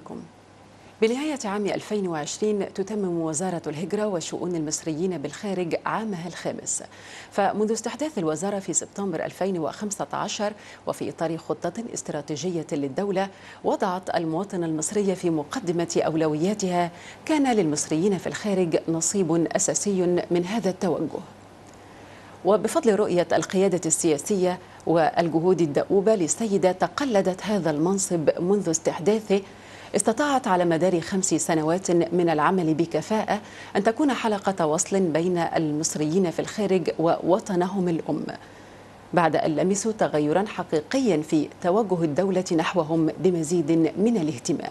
بكم بنهاية عام 2020 تتمم وزارة الهجرة وشؤون المصريين بالخارج عامها الخامس فمنذ استحداث الوزارة في سبتمبر 2015 وفي إطار خطة استراتيجية للدولة وضعت المواطن المصري في مقدمة أولوياتها كان للمصريين في الخارج نصيب أساسي من هذا التوجه وبفضل رؤية القيادة السياسية والجهود الدؤوبة للسيدة تقلدت هذا المنصب منذ استحداثه استطاعت على مدار خمس سنوات من العمل بكفاءة أن تكون حلقة وصل بين المصريين في الخارج ووطنهم الأم بعد أن لمسوا تغيرا حقيقيا في توجه الدولة نحوهم بمزيد من الاهتمام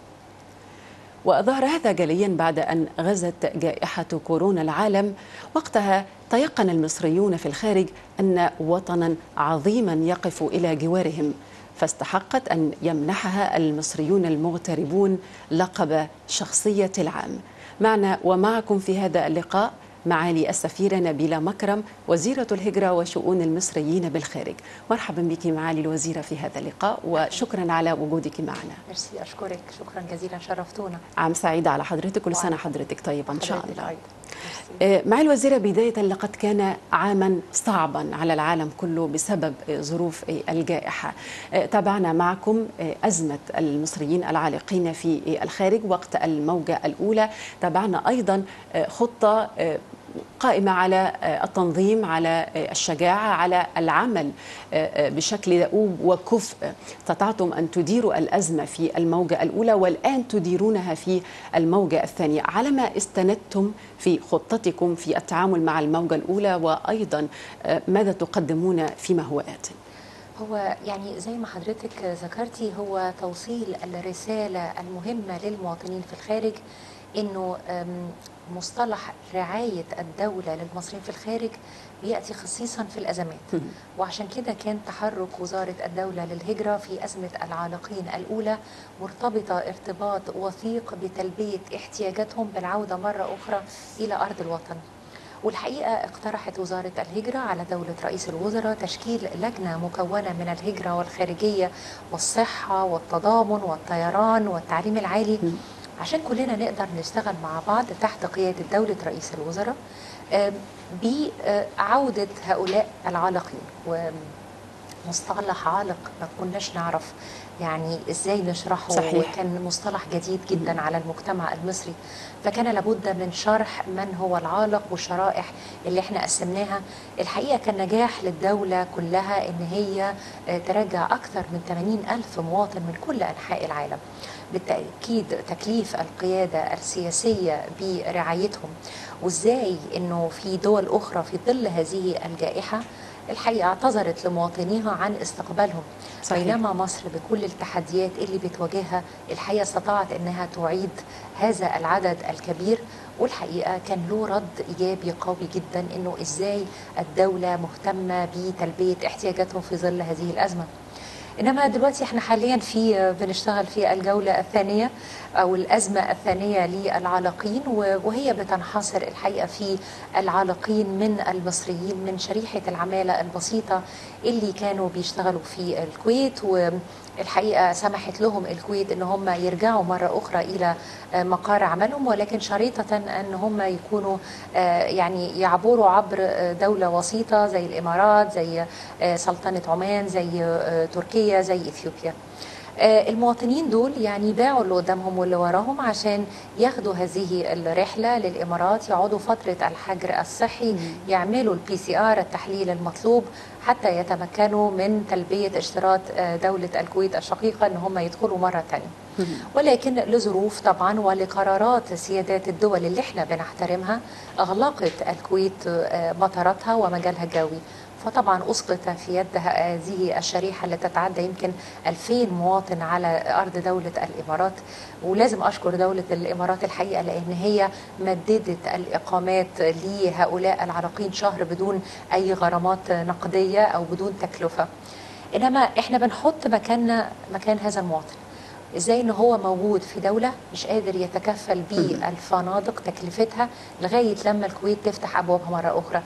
وظهر هذا جليا بعد أن غزت جائحة كورونا العالم وقتها تيقن المصريون في الخارج أن وطنا عظيما يقف إلى جوارهم فاستحقت أن يمنحها المصريون المغتربون لقب شخصية العام معنا ومعكم في هذا اللقاء معالي السفيرة نبيلة مكرم وزيرة الهجرة وشؤون المصريين بالخارج مرحبا بك معالي الوزيرة في هذا اللقاء وشكرا على وجودك معنا ميرسي أشكرك شكرا جزيلا شرفتونا عام سعيد على حضرتك كل سنة حضرتك طيبة إن شاء حضرتك الله أيضا. معالي الوزيرة بداية لقد كان عاما صعبا على العالم كله بسبب ظروف الجائحة تابعنا معكم أزمة المصريين العالقين في الخارج وقت الموجة الأولى تابعنا أيضا خطة قائمة على التنظيم على الشجاعة على العمل بشكل دؤوب وكفء استطعتم أن تديروا الأزمة في الموجة الأولى والآن تديرونها في الموجة الثانية على ما استندتم في خطتكم في التعامل مع الموجة الأولى وأيضا ماذا تقدمون فيما هو آت هو يعني زي ما حضرتك ذكرتي هو توصيل الرسالة المهمة للمواطنين في الخارج انه مصطلح رعاية الدولة للمصريين في الخارج بيأتي خصيصا في الأزمات وعشان كده كان تحرك وزارة الدولة للهجرة في أزمة العالقين الأولى مرتبطة ارتباط وثيق بتلبية احتياجاتهم بالعودة مرة أخرى إلى أرض الوطن والحقيقة اقترحت وزارة الهجرة على دولة رئيس الوزراء تشكيل لجنة مكونة من الهجرة والخارجية والصحة والتضامن والطيران والتعليم العالي عشان كلنا نقدر نشتغل مع بعض تحت قيادة دولة رئيس الوزراء بعودة هؤلاء العالقين ومصطلح عالق ما كناش نعرف يعني ازاي نشرحه صحيح. وكان مصطلح جديد جدا على المجتمع المصري فكان لابد من شرح من هو العالق والشرائح اللي احنا قسمناها الحقيقه كان نجاح للدوله كلها ان هي ترجع اكثر من 80 الف مواطن من كل انحاء العالم بالتاكيد تكليف القياده السياسيه برعايتهم وازاي انه في دول اخرى في ظل هذه الجائحه الحقيقه اعتذرت لمواطنيها عن استقبالهم صحيح. بينما مصر بكل التحديات اللي بتواجهها الحقيقه استطاعت انها تعيد هذا العدد الكبير والحقيقه كان له رد ايجابي قوي جدا انه ازاي الدوله مهتمه بتلبيه احتياجاتهم في ظل هذه الازمه انما دلوقتي احنا حاليا في بنشتغل في الجوله الثانيه او الازمه الثانيه للعالقين وهي بتنحصر الحقيقه في العالقين من المصريين من شريحه العماله البسيطه اللي كانوا بيشتغلوا في الكويت والحقيقه سمحت لهم الكويت ان هم يرجعوا مره اخرى الى مقار عملهم ولكن شريطه ان هم يكونوا يعني يعبروا عبر دوله وسيطه زي الامارات زي سلطنه عمان زي تركيا زي اثيوبيا المواطنين دول يعني باعوا اللي قدامهم واللي وراهم عشان ياخدوا هذه الرحله للامارات يقعدوا فتره الحجر الصحي يعملوا البي سي ار التحليل المطلوب حتى يتمكنوا من تلبيه اشتراط دوله الكويت الشقيقه ان هم يدخلوا مره ثانيه. ولكن لظروف طبعا ولقرارات سيادات الدول اللي احنا بنحترمها اغلقت الكويت مطاراتها ومجالها الجوي فطبعا اسقط في يد هذه الشريحه اللي تتعدى يمكن 2000 مواطن على ارض دوله الامارات ولازم اشكر دوله الامارات الحقيقه لان هي مددت الاقامات لهؤلاء العراقيين شهر بدون اي غرامات نقديه او بدون تكلفه انما احنا بنحط مكاننا مكان هذا المواطن ازاي ان هو موجود في دوله مش قادر يتكفل بالفنادق تكلفتها لغايه لما الكويت تفتح ابوابها مره اخرى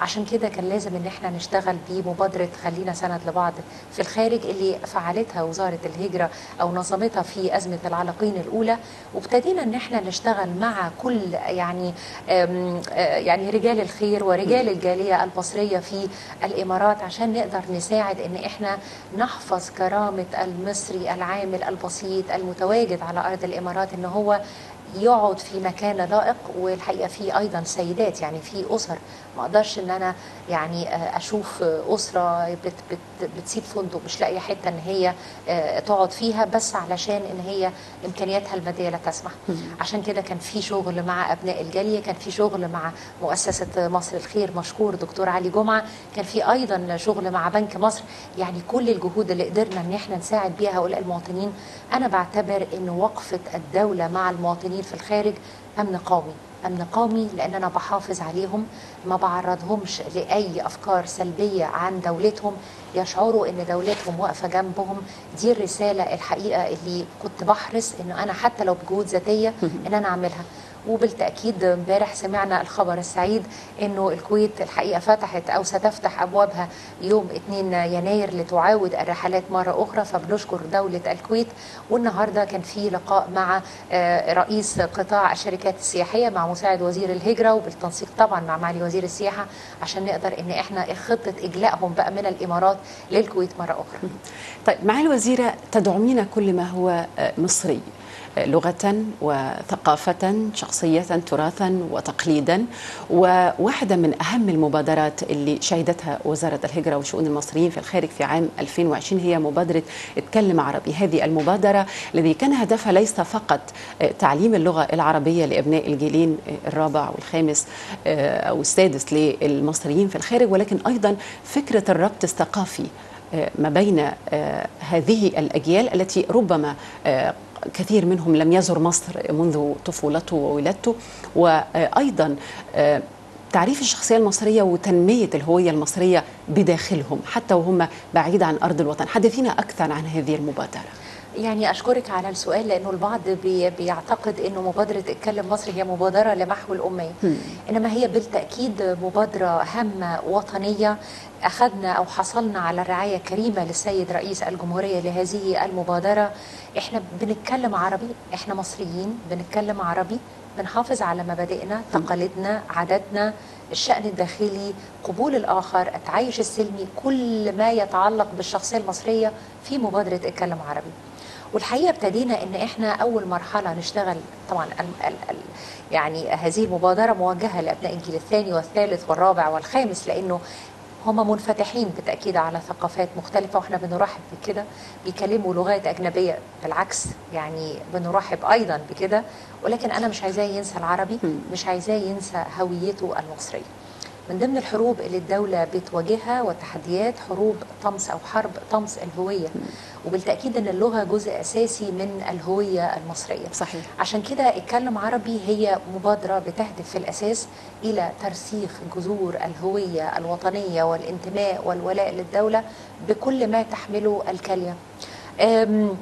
عشان كده كان لازم ان احنا نشتغل بمبادره خلينا سند لبعض في الخارج اللي فعلتها وزاره الهجره او نظمتها في ازمه العلاقين الاولى وابتدينا ان احنا نشتغل مع كل يعني آم، آه، يعني رجال الخير ورجال الجاليه المصريه في الامارات عشان نقدر نساعد ان احنا نحفظ كرامه المصري العامل البسيط المتواجد على ارض الامارات ان هو يقعد في مكان لائق والحقيقه في ايضا سيدات يعني في اسر ما اقدرش ان انا يعني آه، اشوف آه، اسره بت بت بتسيب فندق مش لاقيه حته ان هي آه، تقعد فيها بس علشان ان هي امكانياتها الماديه لا تسمح عشان كده كان في شغل مع ابناء الجاليه كان في شغل مع مؤسسه مصر الخير مشكور دكتور علي جمعه كان في ايضا شغل مع بنك مصر يعني كل الجهود اللي قدرنا ان احنا نساعد بيها هؤلاء المواطنين انا بعتبر ان وقفه الدوله مع المواطنين في الخارج امن قومي امن قومي لان انا بحافظ عليهم ما بعرضهمش لاي افكار سلبيه عن دولتهم يشعروا ان دولتهم واقفه جنبهم دي الرساله الحقيقه اللي كنت بحرص انه انا حتى لو بجهود ذاتيه ان انا اعملها وبالتاكيد امبارح سمعنا الخبر السعيد انه الكويت الحقيقه فتحت او ستفتح ابوابها يوم 2 يناير لتعاود الرحلات مره اخرى فبنشكر دوله الكويت والنهارده كان في لقاء مع آه، رئيس قطاع الشركات السياحيه مع مساعد وزير الهجره وبالتنسيق طبعا مع معالي وزير السياحه عشان نقدر ان احنا خطه اجلائهم بقى من الامارات للكويت مره اخرى طيب معالي الوزيرة تدعمين كل ما هو آه، مصري آه، لغة وثقافة شخصية تراثا وتقليدا وواحدة من أهم المبادرات اللي شهدتها وزارة الهجرة وشؤون المصريين في الخارج في عام 2020 هي مبادرة اتكلم عربي هذه المبادرة الذي كان هدفها ليس فقط آه، تعليم اللغة العربية لأبناء الجيلين آه، الرابع والخامس آه، أو السادس للمصريين في الخارج ولكن أيضا فكرة الربط الثقافي ما بين آه، هذه الأجيال التي ربما آه، كثير منهم لم يزر مصر منذ طفولته وولادته وأيضا آه، تعريف الشخصية المصرية وتنمية الهوية المصرية بداخلهم حتى وهم بعيد عن أرض الوطن حدثينا أكثر عن هذه المبادرة يعني اشكرك على السؤال لانه البعض بي بيعتقد انه مبادره اتكلم مصري هي مبادره لمحو الاميه انما هي بالتاكيد مبادره هامه وطنيه اخذنا او حصلنا على رعايه كريمه للسيد رئيس الجمهوريه لهذه المبادره احنا بنتكلم عربي احنا مصريين بنتكلم عربي بنحافظ على مبادئنا تقاليدنا عاداتنا الشأن الداخلي قبول الآخر التعايش السلمي كل ما يتعلق بالشخصية المصرية في مبادرة اتكلم عربي والحقيقه ابتدينا ان احنا اول مرحله نشتغل طبعا ال ال ال يعني هذه المبادره موجهه لابناء الجيل الثاني والثالث والرابع والخامس لانه هم منفتحين بالتاكيد على ثقافات مختلفه واحنا بنرحب بكده بيكلموا لغات اجنبيه بالعكس يعني بنرحب ايضا بكده ولكن انا مش عايزاه ينسى العربي مش عايزاه ينسى هويته المصريه من ضمن الحروب اللي الدولة بتواجهها والتحديات حروب طمس أو حرب طمس الهوية وبالتأكيد أن اللغة جزء أساسي من الهوية المصرية صحيح عشان كده اتكلم عربي هي مبادرة بتهدف في الأساس إلى ترسيخ جذور الهوية الوطنية والانتماء والولاء للدولة بكل ما تحمله الكلمة أم،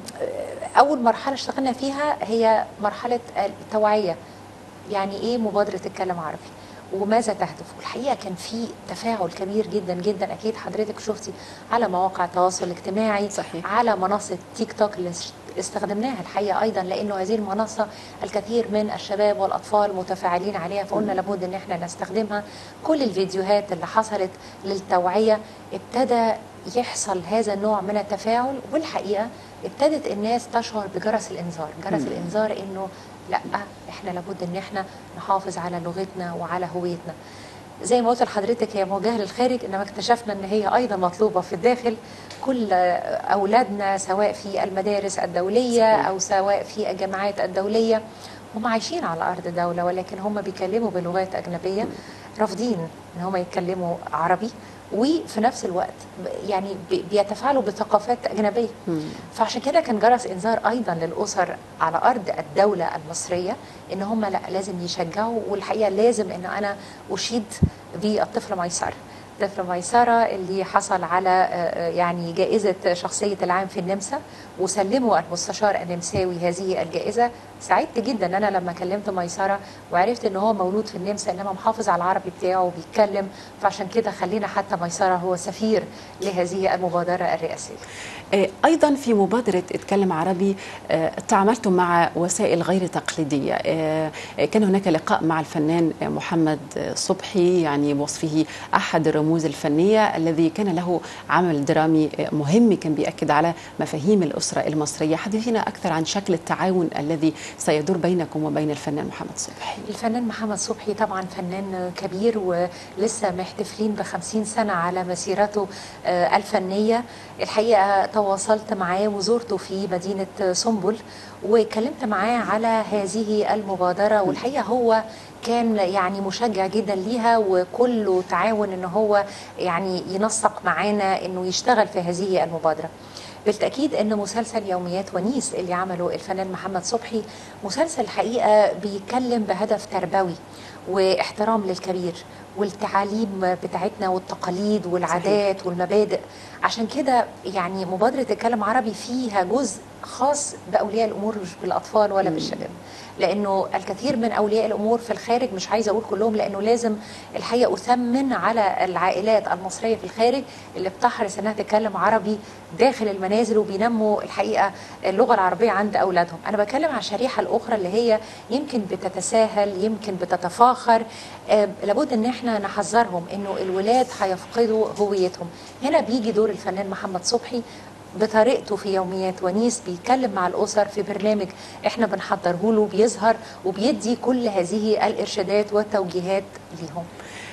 أول مرحلة اشتغلنا فيها هي مرحلة التوعية يعني إيه مبادرة اتكلم عربي وماذا تهدف والحقيقه كان في تفاعل كبير جدا جدا اكيد حضرتك شفتي على مواقع التواصل الاجتماعي صحيح. على منصه تيك توك اللي استخدمناها الحقيقه ايضا لانه هذه المنصه الكثير من الشباب والاطفال متفاعلين عليها فقلنا لابد ان احنا نستخدمها كل الفيديوهات اللي حصلت للتوعيه ابتدى يحصل هذا النوع من التفاعل والحقيقه ابتدت الناس تشعر بجرس الانذار جرس الانذار انه لا احنا لابد ان احنا نحافظ على لغتنا وعلى هويتنا زي ما قلت لحضرتك هي موجهه للخارج انما اكتشفنا ان هي ايضا مطلوبه في الداخل كل اولادنا سواء في المدارس الدوليه صحيح. او سواء في الجامعات الدوليه هم عايشين على ارض دوله ولكن هم بيكلموا بلغات اجنبيه رافضين ان هم يتكلموا عربي وفي نفس الوقت ب- يعني بي- بيتفاعلوا بثقافات اجنبيه فعشان كده كان جرس انذار ايضا للاسر على ارض الدوله المصريه ان هم لا لازم يشجعوا والحقيقه لازم ان انا اشيد بالطفل ميسر طفل ميسرة اللي حصل على آه، آه، يعني جائزة شخصية العام في النمسا وسلموا المستشار النمساوي هذه الجائزة سعدت جدا أنا لما كلمت ميسرة وعرفت إن هو مولود في النمسا إنما محافظ على العربي بتاعه وبيتكلم فعشان كده خلينا حتى ميسرة هو سفير لهذه المبادرة الرئاسية آه، ايضا في مبادره اتكلم عربي آه، تعاملتم مع وسائل غير تقليديه آه، آه، كان هناك لقاء مع الفنان آه، محمد آه، صبحي يعني بوصفه احد الرموز الفنيه الذي كان له عمل درامي آه، مهم كان بيأكد على مفاهيم الاسره المصريه حدثينا اكثر عن شكل التعاون الذي سيدور بينكم وبين الفنان محمد صبحي الفنان محمد صبحي طبعا فنان كبير ولسه محتفلين بخمسين سنة على مسيرته آه، الفنية الحقيقة تواصلت معاه وزورته في مدينة سنبل وكلمت معاه على هذه المبادرة والحقيقة هو كان يعني مشجع جدا ليها وكله تعاون ان هو يعني ينسق معانا انه يشتغل في هذه المبادرة بالتأكيد أن مسلسل يوميات ونيس اللي عمله الفنان محمد صبحي مسلسل الحقيقة بيتكلم بهدف تربوي واحترام للكبير والتعاليم بتاعتنا والتقاليد والعادات والمبادئ عشان كده يعني مبادرة اتكلم عربي فيها جزء خاص بأولياء الأمور مش بالأطفال ولا بالشباب لأنه الكثير من أولياء الأمور في الخارج مش عايزة أقول كلهم لأنه لازم الحقيقة أثمن على العائلات المصرية في الخارج اللي بتحرص إنها تتكلم عربي داخل المنازل وبينموا الحقيقة اللغة العربية عند أولادهم أنا بتكلم عن الشريحة الأخرى اللي هي يمكن بتتساهل يمكن بتتفاخر آه، لابد ان احنا نحذرهم انه الولاد هيفقدوا هويتهم هنا بيجي دور الفنان محمد صبحي بطريقته في يوميات ونيس بيتكلم مع الاسر في برنامج احنا بنحضره له بيظهر وبيدي كل هذه الارشادات والتوجيهات ليهم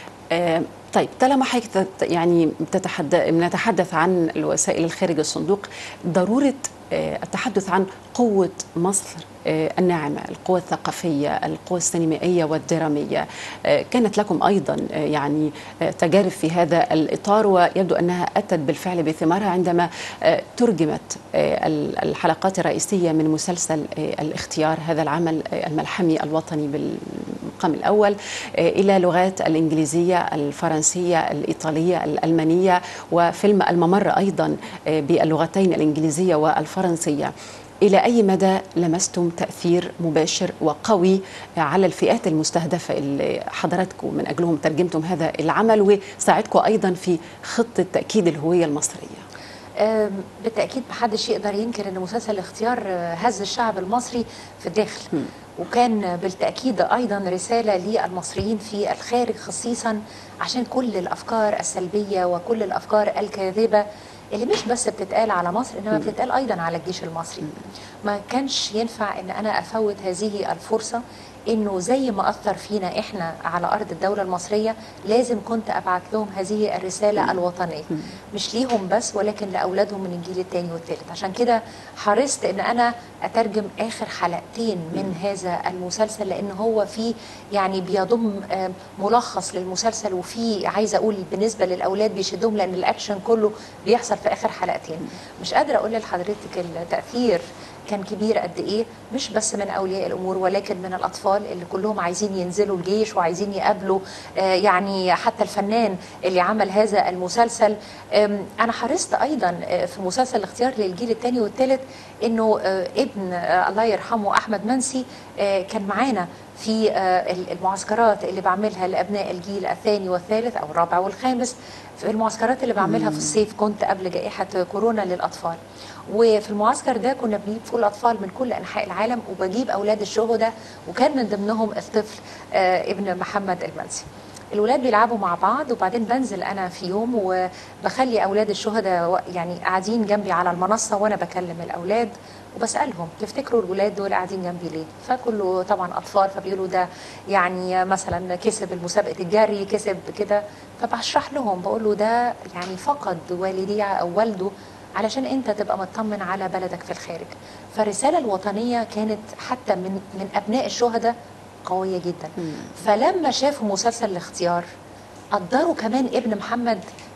آه، طيب طالما حضرتك تت- يعني تتحدث نتحدث عن الوسائل الخارج الصندوق ضروره آه، التحدث عن قوه مصر آه، الناعمه، القوة الثقافية، القوة السينمائية والدرامية، آه، كانت لكم أيضا آه، يعني آه، تجارب في هذا الإطار ويبدو أنها أتت بالفعل بثمارها عندما آه، ترجمت آه، ال- الحلقات الرئيسية من مسلسل آه، الاختيار هذا العمل آه، الملحمي الوطني بالمقام الأول آه، إلى لغات الإنجليزية، الفرنسية، الإيطالية، الألمانية وفيلم الممر أيضا آه، باللغتين الإنجليزية والفرنسية. إلى أي مدى لمستم تأثير مباشر وقوي على الفئات المستهدفة اللي حضراتكم من أجلهم ترجمتم هذا العمل وساعدكم أيضا في خطة تأكيد الهوية المصرية آم، بالتاكيد محدش يقدر ينكر ان مسلسل الاختيار آه، هز الشعب المصري في الداخل وكان بالتاكيد ايضا رساله للمصريين في الخارج خصيصا عشان كل الافكار السلبيه وكل الافكار الكاذبه اللي مش بس بتتقال على مصر انما بتتقال ايضا على الجيش المصري ما كانش ينفع ان انا افوت هذه الفرصه انه زي ما اثر فينا احنا على ارض الدوله المصريه لازم كنت ابعت لهم هذه الرساله الوطنيه مش ليهم بس ولكن لاولادهم من الجيل الثاني والثالث عشان كده حرصت ان انا اترجم اخر حلقتين من هذا المسلسل لان هو فيه يعني بيضم آه، ملخص للمسلسل وفيه عايزه اقول بالنسبه للاولاد بيشدهم لان الاكشن كله بيحصل في اخر حلقتين مش قادره اقول لحضرتك التاثير كان كبير قد ايه مش بس من اولياء الامور ولكن من الاطفال اللي كلهم عايزين ينزلوا الجيش وعايزين يقابلوا آه، يعني حتى الفنان اللي عمل هذا المسلسل آم، انا حرصت ايضا آه، في مسلسل الاختيار للجيل الثاني والثالث انه آه، ابن آه، الله يرحمه احمد منسي آه، كان معانا في آه، المعسكرات اللي بعملها لابناء الجيل الثاني والثالث او الرابع والخامس في المعسكرات اللي بعملها في الصيف كنت قبل جائحه كورونا للاطفال وفي المعسكر ده كنا بنجيب فوق الاطفال من كل انحاء العالم وبجيب اولاد الشهداء وكان من ضمنهم الطفل آه، ابن محمد المنسي الولاد بيلعبوا مع بعض وبعدين بنزل انا في يوم وبخلي اولاد الشهداء و- يعني قاعدين جنبي على المنصه وانا بكلم الاولاد وبسالهم تفتكروا الولاد دول قاعدين جنبي ليه؟ فكله طبعا اطفال فبيقولوا ده يعني مثلا كسب المسابقه الجري كسب كده فبشرح لهم بقول له ده يعني فقد والديه او والده علشان انت تبقى مطمن على بلدك في الخارج فالرساله الوطنيه كانت حتى من من ابناء الشهداء قويه جدا فلما شافوا مسلسل الاختيار قدروا كمان ابن محمد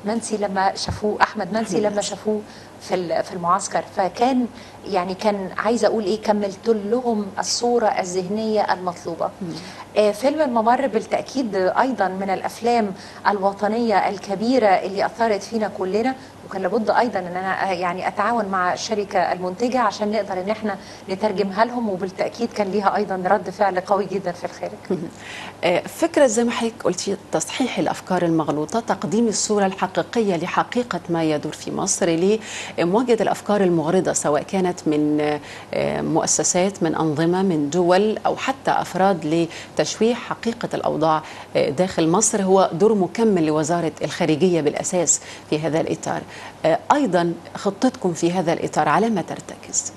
منسي لما شافوه احمد منسي لما شافوه في في المعسكر فكان يعني كان عايزه اقول ايه كملت لهم الصوره الذهنيه المطلوبه آه فيلم الممر بالتاكيد ايضا من الافلام الوطنيه الكبيره اللي اثرت فينا كلنا وكان لابد ايضا ان انا يعني اتعاون مع الشركه المنتجه عشان نقدر ان احنا نترجمها لهم وبالتاكيد كان ليها ايضا رد فعل قوي جدا في الخارج. فكره زي ما حضرتك قلتي تصحيح الافكار المغلوطه، تقديم الصوره الحقيقيه لحقيقه ما يدور في مصر لمواجهه الافكار المغرضه سواء كانت من مؤسسات من انظمه من دول او حتى افراد لتشويه حقيقه الاوضاع داخل مصر هو دور مكمل لوزاره الخارجيه بالاساس في هذا الاطار. ايضا خطتكم في هذا الاطار على ما ترتكز؟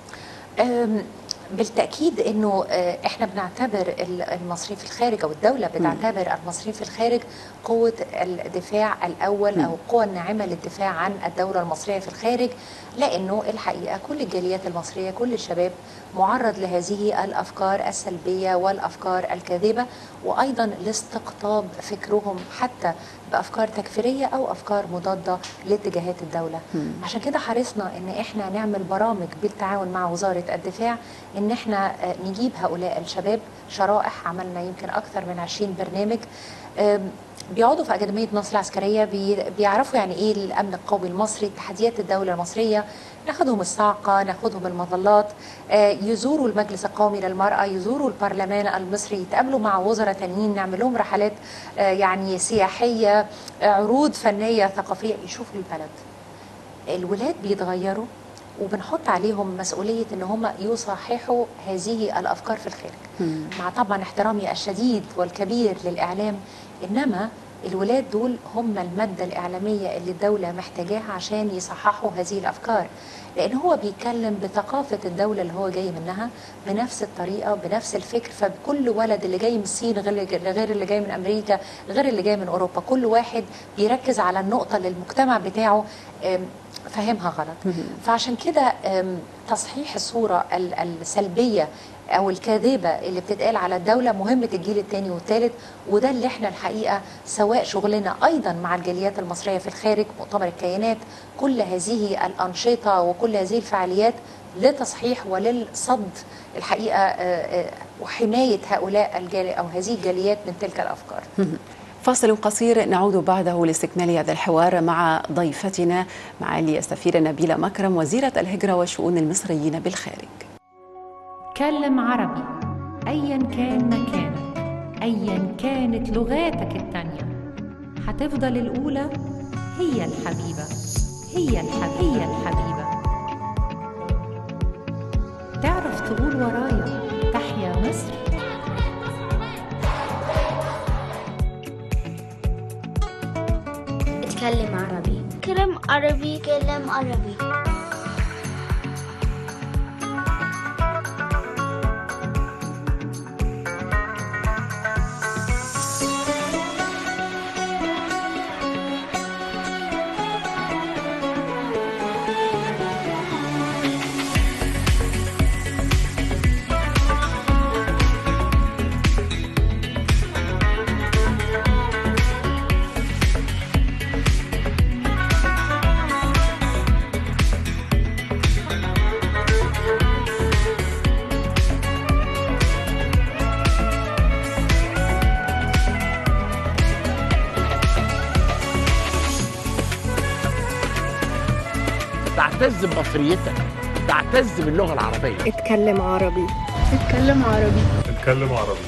بالتاكيد انه احنا بنعتبر المصريين في الخارج او الدوله بتعتبر المصريين في الخارج قوه الدفاع الاول او القوه الناعمه للدفاع عن الدوله المصريه في الخارج لانه الحقيقه كل الجاليات المصريه كل الشباب معرض لهذه الافكار السلبيه والافكار الكاذبه وايضا لاستقطاب فكرهم حتى بافكار تكفيريه او افكار مضاده لاتجاهات الدوله مم. عشان كده حرصنا ان احنا نعمل برامج بالتعاون مع وزاره الدفاع ان احنا نجيب هؤلاء الشباب شرائح عملنا يمكن اكثر من 20 برنامج بيقعدوا في أكاديمية مصر العسكرية بيعرفوا يعني إيه الأمن القومي المصري تحديات الدولة المصرية ناخدهم الصاعقة ناخدهم المظلات يزوروا المجلس القومي للمرأة يزوروا البرلمان المصري يتقابلوا مع وزراء تانيين نعمل لهم رحلات يعني سياحية عروض فنية ثقافية يشوفوا البلد الولاد بيتغيروا وبنحط عليهم مسؤولية ان هم يصححوا هذه الافكار في الخارج مم. مع طبعا احترامي الشديد والكبير للاعلام انما الولاد دول هم المادة الإعلامية اللي الدولة محتاجاها عشان يصححوا هذه الأفكار لأن هو بيتكلم بثقافة الدولة اللي هو جاي منها بنفس الطريقة بنفس الفكر فكل ولد اللي جاي من الصين غير غير اللي جاي من أمريكا غير اللي جاي من أوروبا كل واحد بيركز على النقطة اللي المجتمع بتاعه فهمها غلط فعشان كده تصحيح الصورة السلبية او الكاذبه اللي بتتقال على الدوله مهمه الجيل الثاني والثالث وده اللي احنا الحقيقه سواء شغلنا ايضا مع الجاليات المصريه في الخارج مؤتمر الكيانات كل هذه الانشطه وكل هذه الفعاليات لتصحيح وللصد الحقيقه وحمايه هؤلاء الجالي او هذه الجاليات من تلك الافكار. فاصل قصير نعود بعده لاستكمال هذا الحوار مع ضيفتنا معالي السفيره نبيله مكرم وزيره الهجره وشؤون المصريين بالخارج. تكلم عربي ايا كان مكانك ايا كانت لغاتك التانية هتفضل الاولى هي الحبيبة هي الحبيبة هي الحبيبة تعرف تقول ورايا تحيا مصر اتكلم عربي كلم عربي كلم عربي تعتز بمصريتك تعتز باللغه العربيه اتكلم عربي اتكلم عربي اتكلم عربي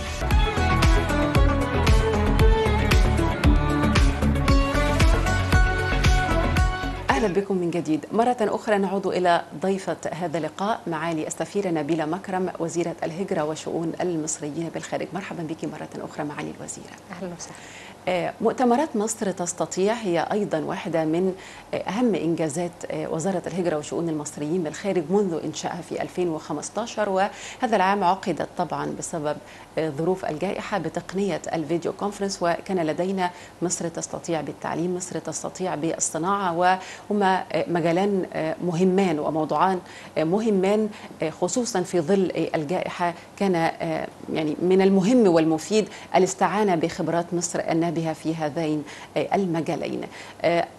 اهلا بكم من جديد مرة أخرى نعود إلى ضيفة هذا اللقاء معالي السفيرة نبيلة مكرم وزيرة الهجرة وشؤون المصريين بالخارج مرحبا بك مرة أخرى معالي الوزيرة أهلا وسهلا مؤتمرات مصر تستطيع هي أيضا واحدة من أهم إنجازات وزارة الهجرة وشؤون المصريين بالخارج منذ إنشائها في 2015 وهذا العام عقدت طبعا بسبب ظروف الجائحة بتقنية الفيديو كونفرنس وكان لدينا مصر تستطيع بالتعليم مصر تستطيع بالصناعة وهما مجالان مهمان وموضوعان مهمان خصوصا في ظل الجائحة كان يعني من المهم والمفيد الاستعانة بخبرات مصر النابهة في هذين المجالين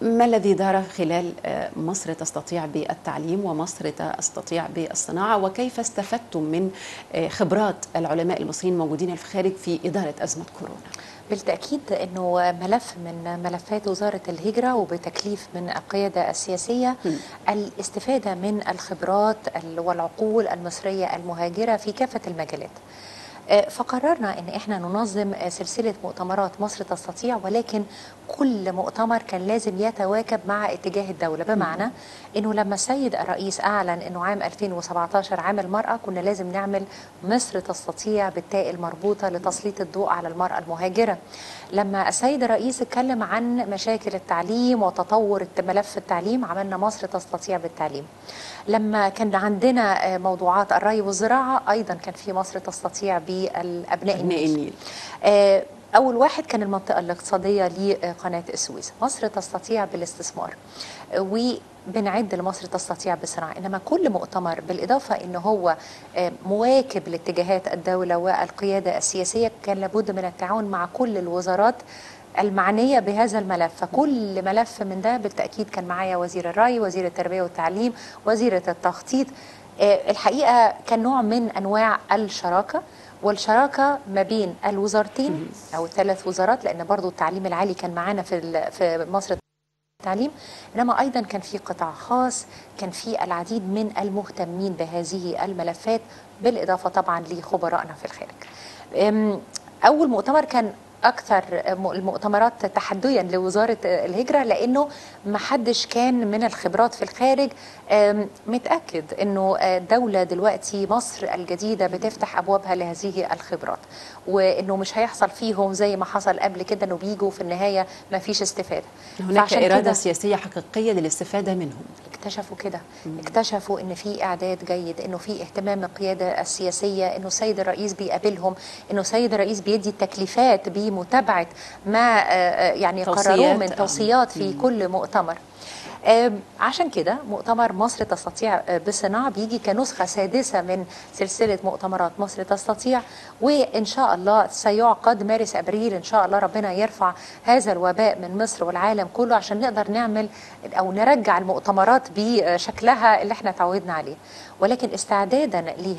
ما الذي دار خلال آه، مصر تستطيع بالتعليم ومصر تستطيع بالصناعة وكيف استفدتم من آه، خبرات العلماء المصريين الموجودين في الخارج في إدارة أزمة كورونا بالتأكيد أنه ملف من ملفات وزارة الهجرة وبتكليف من القيادة السياسية الاستفادة من الخبرات ال- والعقول المصرية المهاجرة في كافة المجالات آه، فقررنا ان احنا ننظم آه، سلسله مؤتمرات مصر تستطيع ولكن كل مؤتمر كان لازم يتواكب مع اتجاه الدوله بمعنى انه لما السيد الرئيس اعلن انه عام 2017 عام المراه كنا لازم نعمل مصر تستطيع بالتاء المربوطه لتسليط الضوء على المراه المهاجره لما السيد الرئيس اتكلم عن مشاكل التعليم وتطور ملف التعليم عملنا مصر تستطيع بالتعليم لما كان عندنا آه، موضوعات الري والزراعه ايضا كان في مصر تستطيع بالابناء أبناء النيل النيل آه، أول واحد كان المنطقة الاقتصادية لقناة السويس مصر تستطيع بالاستثمار آه، وبنعد لمصر تستطيع بالصناعة إنما كل مؤتمر بالإضافة إن هو آه، مواكب لاتجاهات الدولة والقيادة السياسية كان لابد من التعاون مع كل الوزارات المعنية بهذا الملف فكل ملف من ده بالتأكيد كان معايا وزير الري وزير التربية والتعليم وزيرة التخطيط آه، الحقيقة كان نوع من أنواع الشراكة والشراكة ما بين الوزارتين أو الثلاث وزارات لأن برضو التعليم العالي كان معانا في ال- في مصر التعليم انما ايضا كان في قطاع خاص كان في العديد من المهتمين بهذه الملفات بالاضافه طبعا لخبرائنا في الخارج أم، اول مؤتمر كان اكثر م- المؤتمرات تحديا لوزاره الهجره لانه ما حدش كان من الخبرات في الخارج أم، متاكد انه الدوله دلوقتي مصر الجديده بتفتح ابوابها لهذه الخبرات وانه مش هيحصل فيهم زي ما حصل قبل كده انه بيجوا في النهايه ما فيش استفاده هناك فعشان إرادة كده سياسية حقيقية للاستفادة منهم اكتشفوا كده اكتشفوا ان في اعداد جيد انه في اهتمام القياده السياسيه انه السيد الرئيس بيقابلهم انه السيد الرئيس بيدي التكليفات بمتابعه ما آه، آه، يعني قرروه توصيات، من آه. توصيات في كل مؤتمر آم، عشان كده مؤتمر مصر تستطيع آه، بالصناعة بيجي كنسخة سادسة من سلسلة مؤتمرات مصر تستطيع وإن شاء الله سيعقد مارس أبريل إن شاء الله ربنا يرفع هذا الوباء من مصر والعالم كله عشان نقدر نعمل أو نرجع المؤتمرات بشكلها اللي احنا تعودنا عليه ولكن استعدادا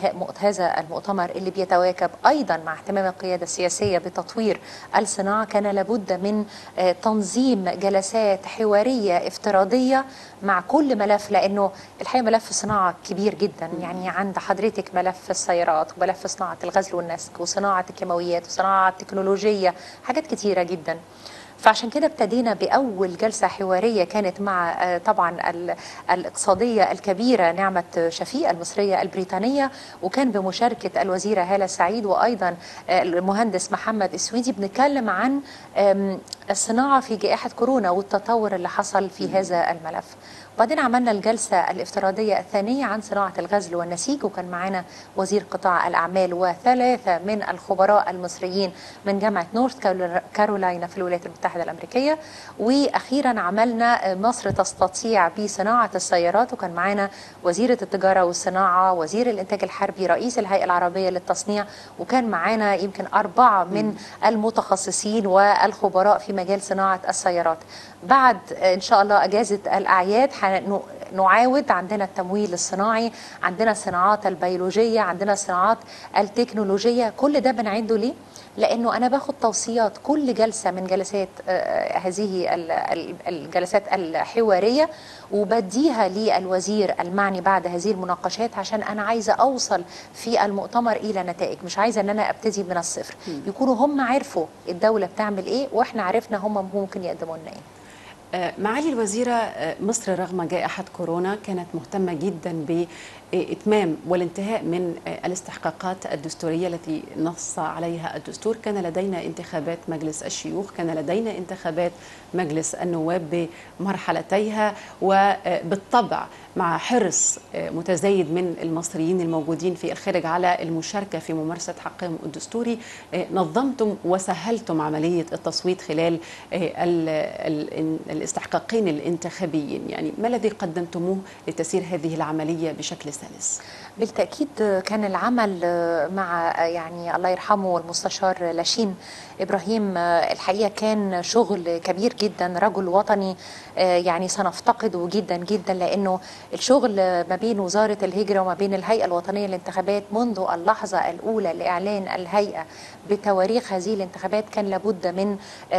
لهذا المؤتمر اللي بيتواكب ايضا مع اهتمام القياده السياسيه بتطوير الصناعه كان لابد من آه، تنظيم جلسات حواريه افتراضيه مع كل ملف لانه الحقيقه ملف الصناعه كبير جدا يعني عند حضرتك ملف السيارات وملف صناعه الغزل والنسج وصناعه الكيماويات وصناعه التكنولوجيه حاجات كتيره جدا فعشان كده ابتدينا بأول جلسة حوارية كانت مع آه، طبعا ال- الاقتصادية الكبيرة نعمة شفيق المصرية البريطانية وكان بمشاركة الوزيرة هالة سعيد وأيضا آه، المهندس محمد السويدي بنتكلم عن آم، الصناعة في جائحة كورونا والتطور اللي حصل في هذا الملف وبعدين عملنا الجلسة الافتراضية الثانية عن صناعة الغزل والنسيج وكان معنا وزير قطاع الأعمال وثلاثة من الخبراء المصريين من جامعة نورث كارول- كارولاينا في الولايات المتحدة الأمريكية وأخيرا عملنا مصر تستطيع بصناعة السيارات وكان معنا وزيرة التجارة والصناعة وزير الإنتاج الحربي رئيس الهيئة العربية للتصنيع وكان معنا يمكن أربعة من المتخصصين والخبراء في مجال صناعة السيارات بعد إن شاء الله أجازة الأعياد هن- نعاود عندنا التمويل الصناعي عندنا الصناعات البيولوجية عندنا الصناعات التكنولوجية كل ده بنعده ليه؟ لأنه أنا باخد توصيات كل جلسة من جلسات آه، هذه ال- ال- الجلسات الحوارية وبديها للوزير المعني بعد هذه المناقشات عشان أنا عايزة أوصل في المؤتمر إلى نتائج مش عايزة أن أنا أبتدي من الصفر يكونوا هم عرفوا الدولة بتعمل إيه وإحنا عرفنا هم ممكن يقدموا لنا إيه آه، معالي الوزيرة آه، مصر رغم جائحة كورونا كانت مهتمة جدا بإتمام والانتهاء من آه، الاستحقاقات الدستورية التي نص عليها الدستور كان لدينا انتخابات مجلس الشيوخ كان لدينا انتخابات مجلس النواب بمرحلتيها وبالطبع مع حرص آه، متزايد من المصريين الموجودين في الخارج على المشاركة في ممارسة حقهم الدستوري آه، نظمتم وسهلتم عملية التصويت خلال آه، ال- ال- الاستحقاقين الانتخابيين يعني ما الذي قدمتموه لتسير هذه العملية بشكل سلس؟ بالتأكيد كان العمل مع يعني الله يرحمه المستشار لاشين إبراهيم الحقيقة كان شغل كبير جدا رجل وطني يعني سنفتقده جدا جدا لأنه الشغل ما بين وزارة الهجرة وما بين الهيئة الوطنية للانتخابات منذ اللحظة الأولى لإعلان الهيئة بتواريخ هذه الانتخابات كان لابد من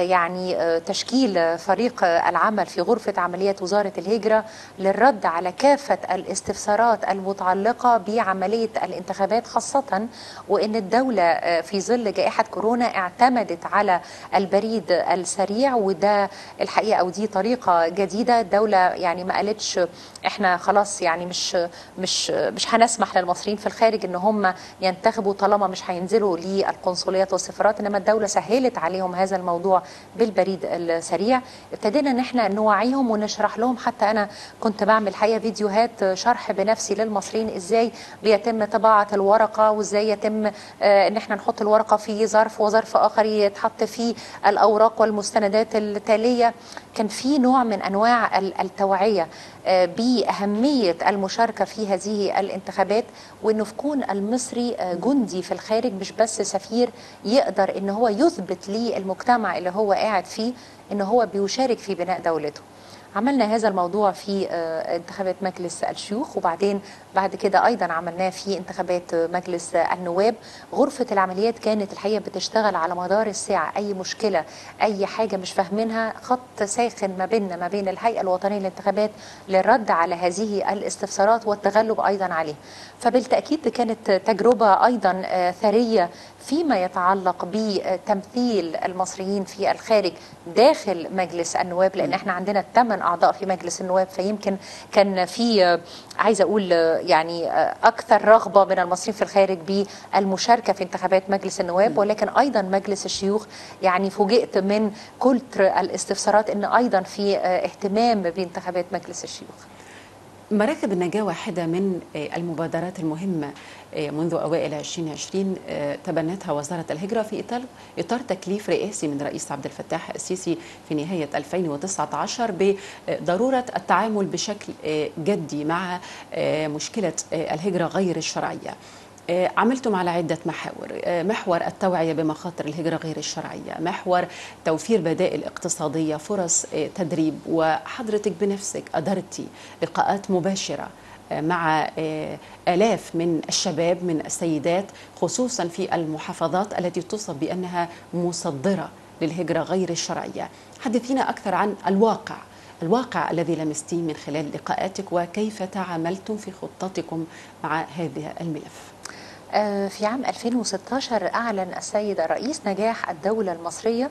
يعني تشكيل فريق العمل في غرفة عمليات وزارة الهجرة للرد على كافة الاستفسارات المتعلقة بعملية الانتخابات خاصة وأن الدولة في ظل جائحة كورونا اعتمدت على البريد السريع وده الحقيقة أو دي طريقة جديدة الدولة يعني ما قالتش احنا خلاص يعني مش مش مش هنسمح للمصريين في الخارج ان هم ينتخبوا طالما مش هينزلوا للقنصليات والسفارات انما الدوله سهلت عليهم هذا الموضوع بالبريد السريع ابتدينا ان احنا نوعيهم ونشرح لهم حتى انا كنت بعمل حقيقه فيديوهات شرح بنفسي للمصريين ازاي بيتم طباعه الورقه وازاي يتم آه ان احنا نحط الورقه في ظرف وظرف اخر يتحط فيه الاوراق والمستندات التاليه كان في نوع من انواع التوعيه آه باهميه المشاركه في هذه الانتخابات وانه يكون المصري آه جندي في الخارج مش بس سفير يقدر ان هو يثبت للمجتمع اللي هو قاعد فيه ان هو بيشارك في بناء دولته عملنا هذا الموضوع في انتخابات مجلس الشيوخ وبعدين بعد كده ايضا عملناه في انتخابات مجلس النواب غرفه العمليات كانت الحقيقه بتشتغل على مدار الساعه اي مشكله اي حاجه مش فاهمينها خط ساخن ما بيننا ما بين الهيئه الوطنيه للانتخابات للرد على هذه الاستفسارات والتغلب ايضا عليه فبالتاكيد كانت تجربه ايضا ثريه فيما يتعلق بتمثيل المصريين في الخارج داخل مجلس النواب لان احنا عندنا ثمان اعضاء في مجلس النواب فيمكن كان في عايزه اقول يعني اكثر رغبه من المصريين في الخارج بالمشاركه في انتخابات مجلس النواب ولكن ايضا مجلس الشيوخ يعني فوجئت من كتر الاستفسارات ان ايضا في اهتمام بانتخابات مجلس الشيوخ مراكب النجاة واحدة من المبادرات المهمة منذ أوائل 2020 تبنتها وزارة الهجرة في إطار, إطار تكليف رئاسي من رئيس عبد الفتاح السيسي في نهاية 2019 بضرورة التعامل بشكل جدي مع مشكلة الهجرة غير الشرعية عملتم على عدة محاور محور التوعية بمخاطر الهجرة غير الشرعية محور توفير بدائل اقتصادية فرص تدريب وحضرتك بنفسك أدرتي لقاءات مباشرة مع آلاف من الشباب من السيدات خصوصا في المحافظات التي توصف بأنها مصدرة للهجرة غير الشرعية حدثينا أكثر عن الواقع الواقع الذي لمستيه من خلال لقاءاتك وكيف تعاملتم في خطتكم مع هذا الملف في عام 2016 أعلن السيد الرئيس نجاح الدولة المصرية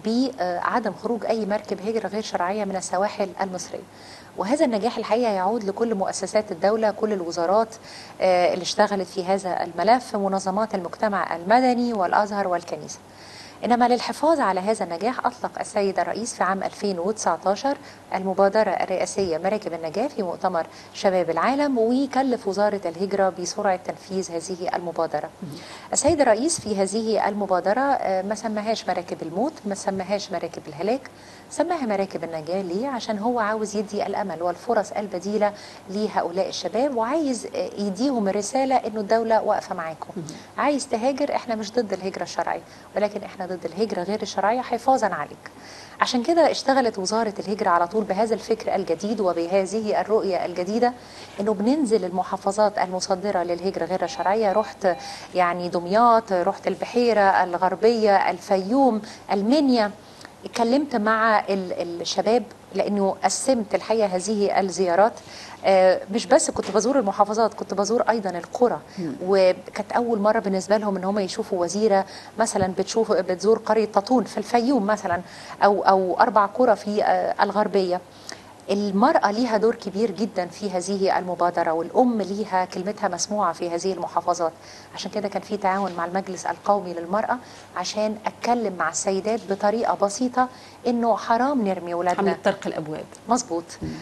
بعدم خروج أي مركب هجرة غير شرعية من السواحل المصرية وهذا النجاح الحقيقة يعود لكل مؤسسات الدولة كل الوزارات اللي اشتغلت في هذا الملف منظمات المجتمع المدني والأزهر والكنيسة إنما للحفاظ على هذا النجاح أطلق السيد الرئيس في عام 2019 المبادرة الرئاسية مراكب النجاة في مؤتمر شباب العالم ويكلف وزارة الهجرة بسرعة تنفيذ هذه المبادرة السيد الرئيس في هذه المبادرة ما سماهاش مراكب الموت ما سماهاش مراكب الهلاك سماها مراكب النجاة ليه؟ عشان هو عاوز يدي الأمل والفرص البديلة لهؤلاء الشباب وعايز يديهم الرسالة إنه الدولة واقفة معاكم عايز تهاجر إحنا مش ضد الهجرة الشرعية ولكن إحنا ضد الهجرة غير الشرعية حفاظا عليك عشان كده اشتغلت وزارة الهجرة على طول بهذا الفكر الجديد وبهذه الرؤية الجديدة انه بننزل المحافظات المصدرة للهجرة غير الشرعية رحت يعني دمياط رحت البحيرة الغربية الفيوم المنيا اتكلمت مع الشباب لانه قسمت الحقيقه هذه الزيارات مش بس كنت بزور المحافظات كنت بزور ايضا القرى وكانت اول مره بالنسبه لهم ان هم يشوفوا وزيره مثلا بتشوف بتزور قريه تطون في الفيوم مثلا او او اربع قرى في الغربيه المرأة ليها دور كبير جدا في هذه المبادرة والأم ليها كلمتها مسموعة في هذه المحافظات عشان كده كان في تعاون مع المجلس القومي للمرأة عشان أتكلم مع السيدات بطريقة بسيطة إنه حرام نرمي ولادنا عملت طرق الأبواب مظبوط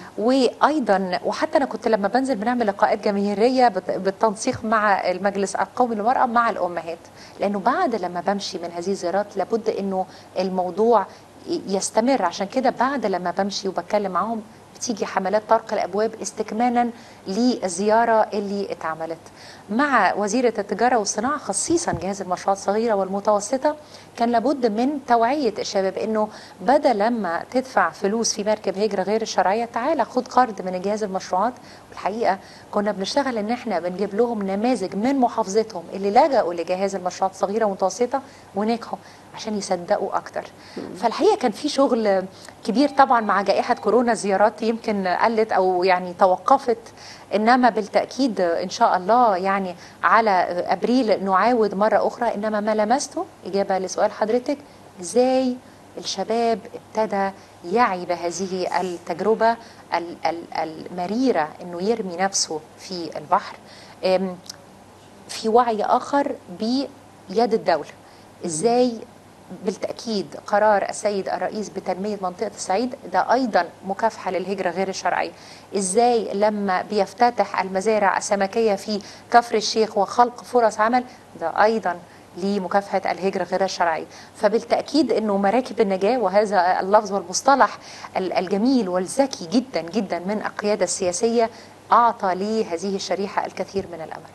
وأيضا وحتى أنا كنت لما بنزل بنعمل لقاءات جماهيرية بالتنسيق مع المجلس القومي للمرأة مع الأمهات لأنه بعد لما بمشي من هذه الزيارات لابد إنه الموضوع يستمر عشان كده بعد لما بمشي وبتكلم معاهم بتيجي حملات طرق الابواب استكمالا للزياره اللي اتعملت مع وزيره التجاره والصناعه خصيصا جهاز المشروعات الصغيره والمتوسطه كان لابد من توعيه الشباب انه بدل لما تدفع فلوس في مركب هجره غير الشرعيه تعالى خد قرض من جهاز المشروعات والحقيقه كنا بنشتغل ان احنا بنجيب لهم نماذج من محافظتهم اللي لجأوا لجهاز المشروعات الصغيره والمتوسطه ونجحوا عشان يصدقوا اكتر فالحقيقه كان في شغل كبير طبعا مع جائحه كورونا الزيارات يمكن قلت او يعني توقفت انما بالتاكيد ان شاء الله يعني على ابريل نعاود مره اخرى انما ما لمسته اجابه لسؤال حضرتك ازاي الشباب ابتدى يعي بهذه التجربه ال- ال- المريره انه يرمي نفسه في البحر أم، في وعي اخر بيد الدوله ازاي بالتاكيد قرار السيد الرئيس بتنميه منطقه الصعيد ده ايضا مكافحه للهجره غير الشرعيه ازاي لما بيفتتح المزارع السمكيه في كفر الشيخ وخلق فرص عمل ده ايضا لمكافحه الهجره غير الشرعيه فبالتاكيد انه مراكب النجاه وهذا اللفظ والمصطلح ال- الجميل والذكي جدا جدا من القياده السياسيه اعطى لهذه الشريحه الكثير من الامل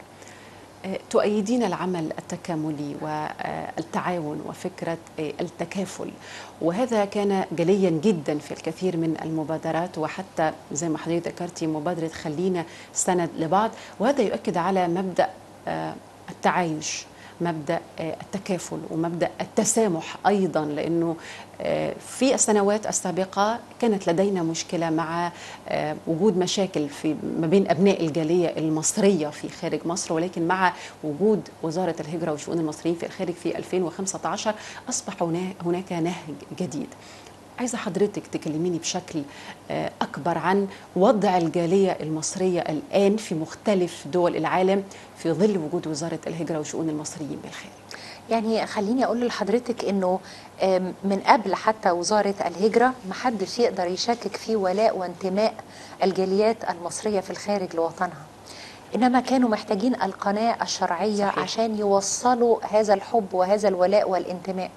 تؤيدين العمل التكاملي والتعاون وفكرة التكافل وهذا كان جليا جدا في الكثير من المبادرات وحتى زي ما حضرتك ذكرتي مبادرة خلينا سند لبعض وهذا يؤكد على مبدأ آه، التعايش مبدا آه، التكافل ومبدا التسامح ايضا لانه آه، في السنوات السابقه كانت لدينا مشكله مع آه، وجود مشاكل في ما بين ابناء الجاليه المصريه في خارج مصر ولكن مع وجود وزاره الهجره وشؤون المصريين في الخارج في 2015 اصبح هنا- هناك نهج جديد عايزه حضرتك تكلميني بشكل آه، اكبر عن وضع الجاليه المصريه الان في مختلف دول العالم في ظل وجود وزاره الهجره وشؤون المصريين بالخارج يعني خليني اقول لحضرتك انه آم، من قبل حتى وزاره الهجره محدش يقدر يشكك في ولاء وانتماء الجاليات المصريه في الخارج لوطنها انما كانوا محتاجين القناه الشرعيه صحيح. عشان يوصلوا هذا الحب وهذا الولاء والانتماء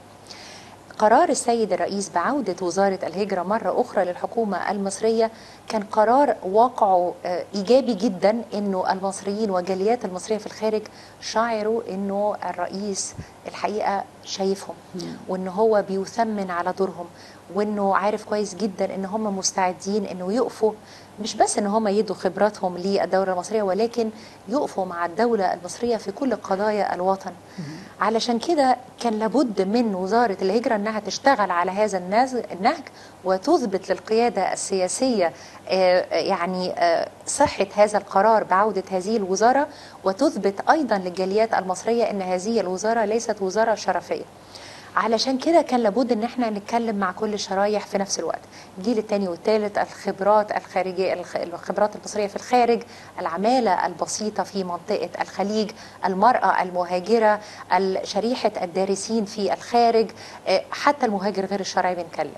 قرار السيد الرئيس بعودة وزارة الهجرة مرة أخرى للحكومة المصرية كان قرار واقعه آه، إيجابي جدا أنه المصريين والجاليات المصرية في الخارج شعروا أنه الرئيس الحقيقة شايفهم وأنه هو بيثمن على دورهم وأنه عارف كويس جدا أن هم مستعدين أنه يقفوا مش بس ان هم يدوا خبراتهم للدوله المصريه ولكن يقفوا مع الدوله المصريه في كل قضايا الوطن علشان كده كان لابد من وزاره الهجره انها تشتغل على هذا الناز- النهج وتثبت للقياده السياسيه آه، يعني آه، صحه هذا القرار بعوده هذه الوزاره وتثبت ايضا للجاليات المصريه ان هذه الوزاره ليست وزاره شرفيه علشان كده كان لابد ان احنا نتكلم مع كل الشرايح في نفس الوقت الجيل الثاني والثالث الخبرات الخارجيه الخ- الخبرات المصريه في الخارج العماله البسيطه في منطقه الخليج المراه المهاجره ال- شريحه الدارسين في الخارج آه، حتى المهاجر غير الشرعي بنكلم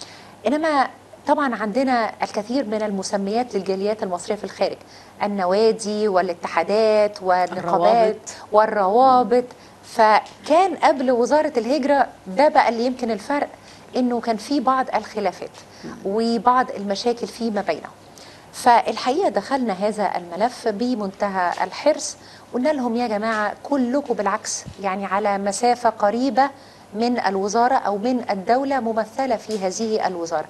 انما طبعا عندنا الكثير من المسميات للجاليات المصريه في الخارج النوادي والاتحادات والنقابات الروابط. والروابط فكان قبل وزاره الهجره ده بقى اللي يمكن الفرق انه كان في بعض الخلافات وبعض المشاكل فيما بينهم فالحقيقه دخلنا هذا الملف بمنتهى الحرص قلنا لهم يا جماعه كلكم بالعكس يعني على مسافه قريبه من الوزاره او من الدوله ممثله في هذه الوزاره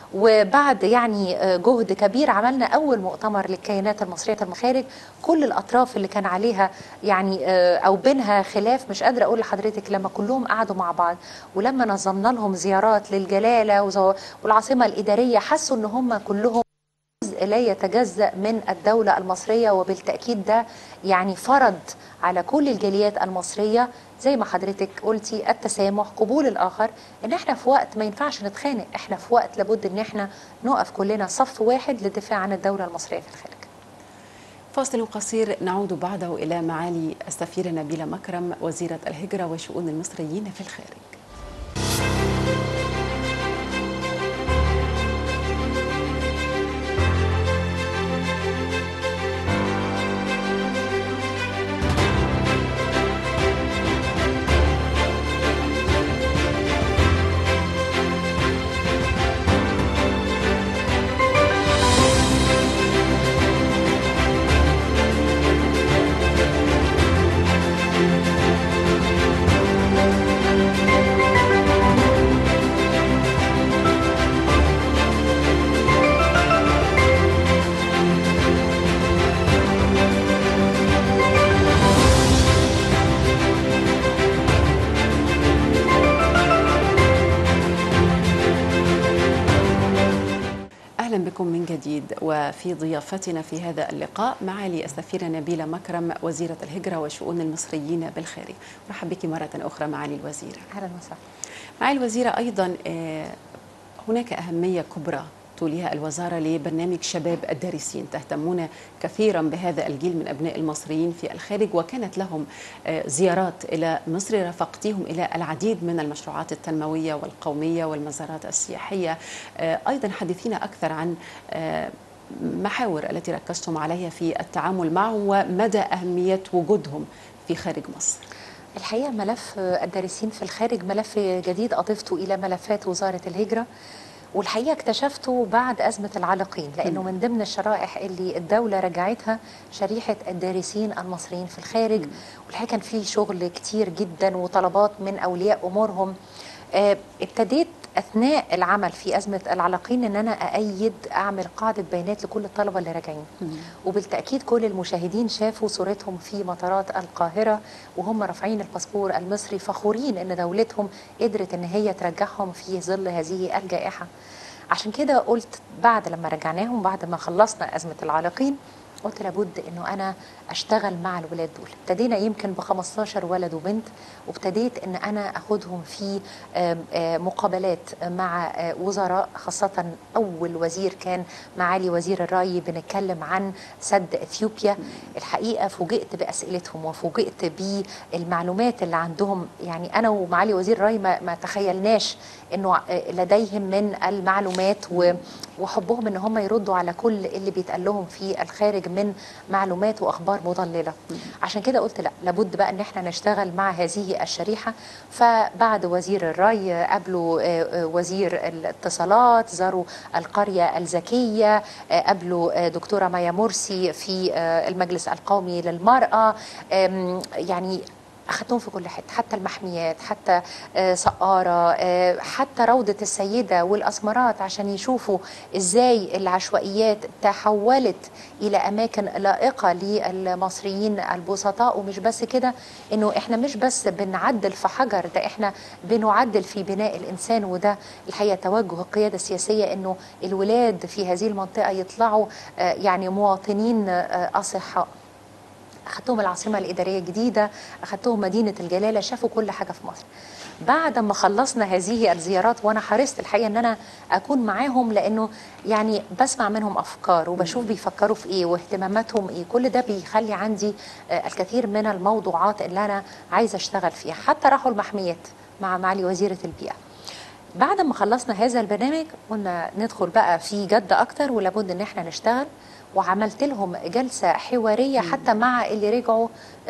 وبعد يعني آه، جهد كبير عملنا اول مؤتمر للكيانات المصريه المخارج كل الاطراف اللي كان عليها يعني آه، او بينها خلاف مش قادره اقول لحضرتك لما كلهم قعدوا مع بعض ولما نظمنا لهم زيارات للجلاله وزو- والعاصمه الاداريه حسوا ان هم كلهم جزء لا يتجزأ من الدولة المصرية وبالتأكيد ده يعني فرض على كل الجاليات المصرية زي ما حضرتك قلتي التسامح قبول الآخر إن إحنا في وقت ما ينفعش نتخانق إحنا في وقت لابد إن إحنا نقف كلنا صف واحد للدفاع عن الدولة المصرية في الخارج فاصل قصير نعود بعده إلى معالي السفيرة نبيلة مكرم وزيرة الهجرة وشؤون المصريين في الخارج اهلا بكم من جديد وفي ضيافتنا في هذا اللقاء معالي السفيره نبيله مكرم وزيره الهجره وشؤون المصريين بالخارج مرحبا بك مره اخرى معالي الوزيره اهلا وسهلا معالي الوزيره ايضا آه، هناك اهميه كبرى توليها الوزاره لبرنامج شباب الدارسين تهتمون كثيرا بهذا الجيل من ابناء المصريين في الخارج وكانت لهم آه، زيارات الى مصر رافقتيهم الى العديد من المشروعات التنمويه والقوميه والمزارات السياحيه آه، ايضا حدثينا اكثر عن آه، محاور التي ركزتم عليها في التعامل معهم ومدى اهميه وجودهم في خارج مصر الحقيقه ملف الدارسين في الخارج ملف جديد اضفته الى ملفات وزاره الهجره والحقيقه اكتشفته بعد ازمه العالقين لانه من ضمن الشرائح اللي الدوله رجعتها شريحه الدارسين المصريين في الخارج والحقيقه كان في شغل كتير جدا وطلبات من اولياء امورهم آه، ابتديت اثناء العمل في ازمه العلاقين ان انا اأيد اعمل قاعده بيانات لكل الطلبه اللي راجعين وبالتاكيد كل المشاهدين شافوا صورتهم في مطارات القاهره وهم رافعين الباسبور المصري فخورين ان دولتهم قدرت ان هي ترجعهم في ظل هذه الجائحه عشان كده قلت بعد لما رجعناهم بعد ما خلصنا ازمه العالقين قلت لابد انه انا اشتغل مع الولاد دول ابتدينا يمكن ب 15 ولد وبنت وابتديت ان انا اخدهم في آم، آم، مقابلات مع آه، وزراء خاصه اول وزير كان معالي وزير الري بنتكلم عن سد اثيوبيا الحقيقه فوجئت باسئلتهم وفوجئت بالمعلومات اللي عندهم يعني انا ومعالي وزير الري ما, ما تخيلناش انه آه، لديهم من المعلومات و- وحبهم ان هم يردوا على كل اللي بيتقال لهم في الخارج من معلومات واخبار مضلله عشان كده قلت لا لابد بقى ان احنا نشتغل مع هذه الشريحه فبعد وزير الري قابلوا آه، آه، وزير الاتصالات زاروا القريه الذكيه آه، قابلوا آه، دكتوره مايا مرسي في آه، المجلس القومي للمراه آم، يعني اخدتهم في كل حته حتى المحميات حتى آه، سقاره آه، حتى روضه السيده والاسمرات عشان يشوفوا ازاي العشوائيات تحولت الى اماكن لائقه للمصريين البسطاء ومش بس كده انه احنا مش بس بنعدل في حجر ده احنا بنعدل في بناء الانسان وده الحقيقه توجه القياده السياسيه انه الولاد في هذه المنطقه يطلعوا آه، يعني مواطنين آه، اصحاء اخدتهم العاصمه الاداريه الجديده اخدتهم مدينه الجلاله شافوا كل حاجه في مصر بعد ما خلصنا هذه الزيارات وانا حرصت الحقيقه ان انا اكون معاهم لانه يعني بسمع منهم افكار وبشوف بيفكروا في ايه واهتماماتهم ايه كل ده بيخلي عندي آه، الكثير من الموضوعات اللي انا عايزه اشتغل فيها حتى راحوا المحميات مع معالي وزيره البيئه بعد ما خلصنا هذا البرنامج قلنا ندخل بقى في جد اكتر ولابد ان احنا نشتغل وعملت لهم جلسة حوارية حتى مع اللي رجعوا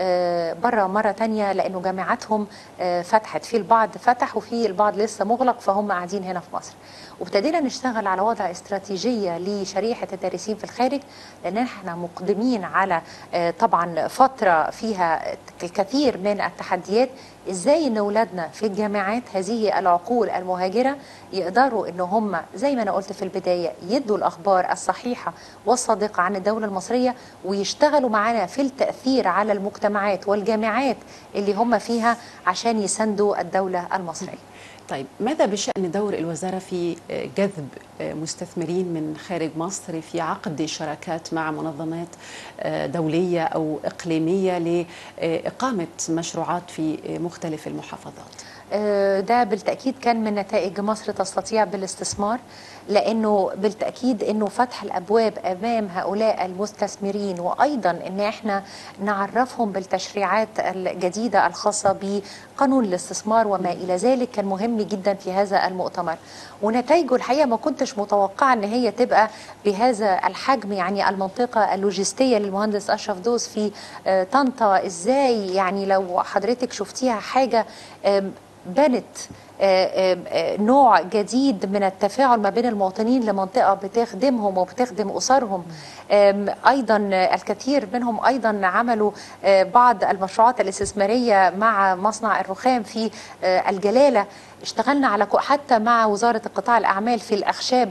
بره مرة تانية لأنه جامعاتهم آه، فتحت في البعض فتح وفي البعض لسه مغلق فهم قاعدين هنا في مصر وابتدينا نشتغل على وضع استراتيجية لشريحة الدارسين في الخارج لأن احنا مقدمين على آه، طبعا فترة فيها الكثير من التحديات ازاي ان اولادنا في الجامعات هذه العقول المهاجره يقدروا ان هم زي ما انا قلت في البدايه يدوا الاخبار الصحيحه والصادقه عن الدوله المصريه ويشتغلوا معانا في التاثير على المجتمعات والجامعات اللي هم فيها عشان يساندوا الدوله المصريه. طيب ماذا بشأن دور الوزارة في جذب مستثمرين من خارج مصر في عقد شراكات مع منظمات دولية أو إقليمية لإقامة مشروعات في مختلف المحافظات؟ آه، ده بالتأكيد كان من نتائج مصر تستطيع بالاستثمار لأنه بالتأكيد أنه فتح الأبواب أمام هؤلاء المستثمرين وأيضا أن احنا نعرفهم بالتشريعات الجديدة الخاصة بقانون الاستثمار وما إلى ذلك كان مهم جدا في هذا المؤتمر ونتائجه الحقيقة ما كنتش متوقعة أن هي تبقى بهذا الحجم يعني المنطقة اللوجستية للمهندس أشرف دوس في آه، طنطا إزاي يعني لو حضرتك شفتيها حاجة آم، بنت آه، آه، آه، نوع جديد من التفاعل ما بين المواطنين لمنطقة بتخدمهم وبتخدم أسرهم آم، أيضا الكثير منهم أيضا عملوا آه، بعض المشروعات الاستثمارية مع مصنع الرخام في آه، الجلالة اشتغلنا على كو- حتى مع وزارة القطاع الأعمال في الأخشاب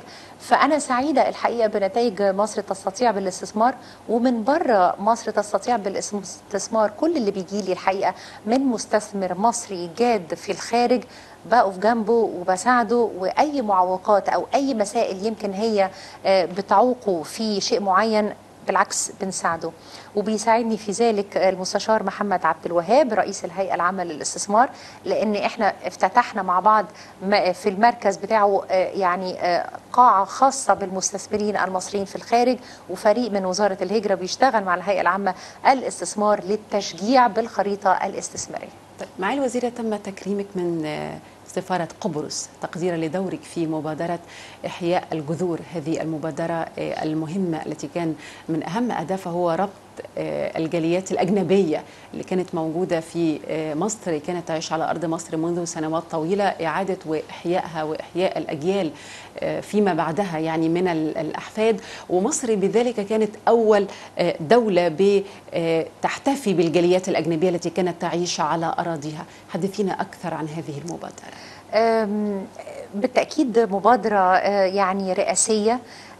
فأنا سعيدة الحقيقة بنتائج مصر تستطيع بالاستثمار ومن بره مصر تستطيع بالاستثمار كل اللي بيجي لي الحقيقة من مستثمر مصري جاد في الخارج بقف جنبه وبساعده واي معوقات او اي مسائل يمكن هي آه، بتعوقه في شيء معين بالعكس بنساعده وبيساعدني في ذلك المستشار محمد عبد الوهاب رئيس الهيئه العامه للاستثمار لان احنا افتتحنا مع بعض م- في المركز بتاعه آه، يعني آه، قاعه خاصه بالمستثمرين المصريين في الخارج وفريق من وزاره الهجره بيشتغل مع الهيئه العامه الاستثمار للتشجيع بالخريطه الاستثماريه طيب معالي الوزيرة تم تكريمك من آه، سفارة قبرص تقديرا لدورك في مبادرة إحياء الجذور هذه المبادرة آه، المهمة التي كان من أهم أهدافها هو ربط آه، الجاليات الأجنبية اللي كانت موجودة في آه، مصر كانت تعيش على أرض مصر منذ سنوات طويلة إعادة وإحيائها وإحياء الأجيال آه، فيما بعدها يعني من ال- الأحفاد ومصر بذلك كانت أول آه، دولة ب- آه، تحتفي بالجاليات الأجنبية التي كانت تعيش على أراضيها حدثينا أكثر عن هذه المبادرة أم، بالتأكيد مبادرة آه، يعني رئاسية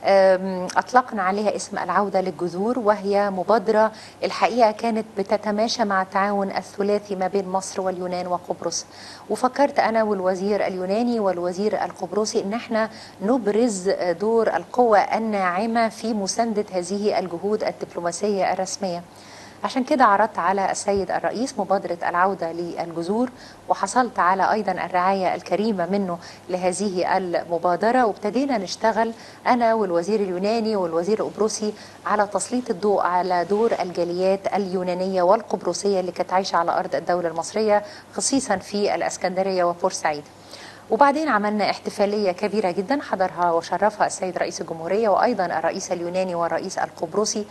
أم، أطلقنا عليها اسم العودة للجذور وهي مبادرة الحقيقة كانت بتتماشى مع التعاون الثلاثي ما بين مصر واليونان وقبرص وفكرت أنا والوزير اليوناني والوزير القبرصي إن احنا نبرز دور القوة الناعمة في مساندة هذه الجهود الدبلوماسية الرسمية عشان كده عرضت على السيد الرئيس مبادرة العودة للجذور وحصلت على أيضا الرعاية الكريمة منه لهذه المبادرة وابتدينا نشتغل أنا والوزير اليوناني والوزير القبرصي على تسليط الضوء على دور الجاليات اليونانية والقبرصية اللي كانت عايشة على أرض الدولة المصرية خصيصا في الأسكندرية وبورسعيد وبعدين عملنا احتفاليه كبيره جدا حضرها وشرفها السيد رئيس الجمهوريه وايضا الرئيس اليوناني والرئيس القبرصي